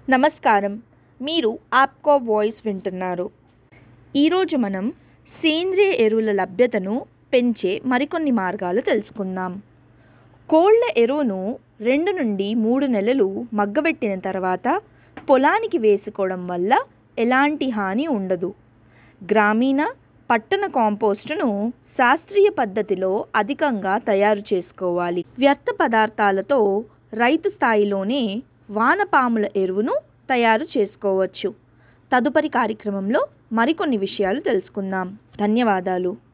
నమస్కారం మీరు ఆప్కో వాయిస్ వింటున్నారు ఈరోజు మనం సేంద్రియ ఎరువుల లభ్యతను పెంచే మరికొన్ని మార్గాలు తెలుసుకుందాం కోళ్ళ ఎరువును రెండు నుండి మూడు నెలలు మగ్గబెట్టిన తర్వాత పొలానికి వేసుకోవడం వల్ల ఎలాంటి హాని ఉండదు గ్రామీణ పట్టణ కాంపోస్టును శాస్త్రీయ పద్ధతిలో అధికంగా తయారు చేసుకోవాలి వ్యర్థ పదార్థాలతో రైతు స్థాయిలోనే వానపాముల ఎరువును తయారు చేసుకోవచ్చు తదుపరి కార్యక్రమంలో మరికొన్ని విషయాలు తెలుసుకుందాం ధన్యవాదాలు